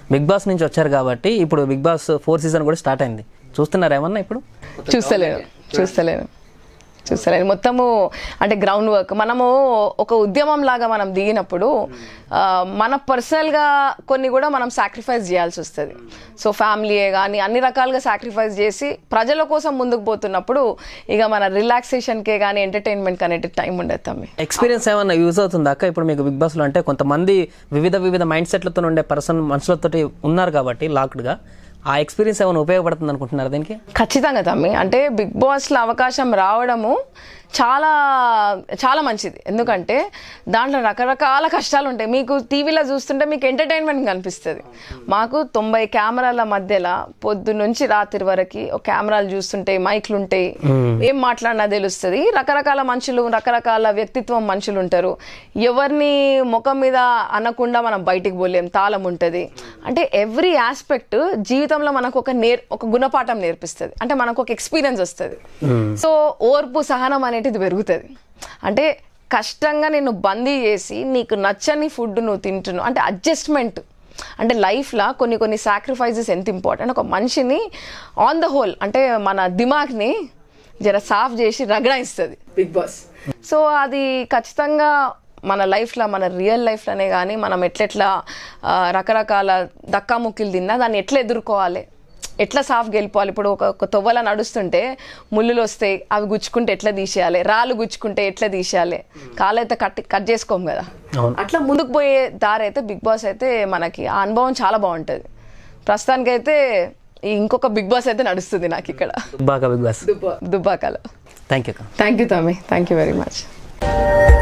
Big boss నుంచి వచ్చారు కాబట్టి ఇప్పుడు బిగ్ బాస్ ఫోర్ సీజన్ కూడా స్టార్ట్ అయింది చూస్తున్నారా ఏమన్నా ఇప్పుడు చూస్తలేను చూస్తలేను చూస్తలేను మొత్తము అంటే గ్రౌండ్ వర్క్ మనము ఒక ఉద్యమం లాగా మనం దిగినప్పుడు ఆ, మన పర్సనల్గా కొన్ని కూడా మనం సాక్రిఫైస్ చేయాల్సి వస్తుంది సో ఫ్యామిలీయే కానీ అన్ని రకాలుగా సాక్రిఫైస్ చేసి ప్రజల కోసం ముందుకు పోతున్నప్పుడు ఇక మన రిలాక్సేషన్కే కానీ ఎంటర్టైన్మెంట్ అనేది టైం ఉండదు తమ్మి ఎక్స్పీరియన్స్ ఏమన్నా యూజ్ అవుతుందా అక్క ఇప్పుడు మీకు బిగ్ బాస్లో అంటే కొంతమంది వివిధ వివిధ మైండ్ సెట్లతో ఉండే పర్సన్ మనుషులతోటి ఉన్నారు కాబట్టి లాక్డ్గా ఆ ఎక్స్పీరియన్స్ ఏమైనా ఉపయోగపడుతుంది అనుకుంటున్నారు దీనికి ఖచ్చితంగా తమ్మి అంటే బిగ్ బాస్లో అవకాశం రావడము చాలా చాలా మంచిది ఎందుకంటే దాంట్లో రకరకాల కష్టాలు ఉంటాయి మీకు టీవీలో చూస్తుంటే మీకు ఎంటర్టైన్మెంట్ కనిపిస్తుంది మాకు తొంభై కెమెరాల మధ్యలో పొద్దు నుంచి రాత్రి వరకు ఒక కెమెరాలు చూస్తుంటాయి మైక్లు ఉంటాయి ఏం మాట్లాడినా తెలుస్తుంది రకరకాల మనుషులు రకరకాల వ్యక్తిత్వం మనుషులు ఉంటారు ఎవరిని ముఖం మీద అనకుండా మనం బయటికి పోలేం తాళం ఉంటుంది అంటే ఎవ్రీ ఆస్పెక్ట్ జీవితంలో మనకు ఒక నేర్ ఒక గుణపాఠం నేర్పిస్తుంది అంటే మనకు ఒక ఎక్స్పీరియన్స్ వస్తుంది సో ఓర్పు సహనం అనేటిది పెరుగుతుంది అంటే కష్టంగా నిన్ను బందీ చేసి నీకు నచ్చని ఫుడ్ నువ్వు తింటున్నావు అంటే అడ్జస్ట్మెంట్ అంటే లైఫ్లో కొన్ని కొన్ని సాక్రిఫైజెస్ ఎంత ఇంపార్టెంట్ ఒక మనిషిని ఆన్ ద హోల్ అంటే మన దిమాగ్ని జర సాఫ్ చేసి రగడాయిస్తుంది బిగ్ బాస్ సో అది ఖచ్చితంగా మన లైఫ్లో మన రియల్ లైఫ్లోనే కానీ మనం ఎట్లెట్లా ఆ, రకరకాల దక్కాముక్కిలు తిన్నా దాన్ని ఎట్లా ఎదుర్కోవాలి ఎట్లా సాఫ్ గెలిపోవాలి ఇప్పుడు ఒక ఒక తొవ్వల నడుస్తుంటే ముళ్ళులు వస్తాయి అవి గుచ్చుకుంటే ఎట్లా తీసేయాలి రాళ్ళు గుచ్చుకుంటే ఎట్లా తీసేయాలి కాలు అయితే కట్ కట్ చేసుకోం కదా అవును. అట్లా ముందుకు పోయే దారి అయితే బిగ్ బాస్ అయితే మనకి ఆ అనుభవం చాలా బాగుంటుంది ప్రస్తుతానికైతే ఈ ఇంకొక బిగ్ బాస్ అయితే నడుస్తుంది నాకు ఇక్కడ బాగా బిగ్ బాస్ దుబ్బా దుబ్బాకలో థ్యాంక్ యూ అక్క థ్యాంక్ యూ తమ్మి థ్యాంక్ యూ వెరీ మచ్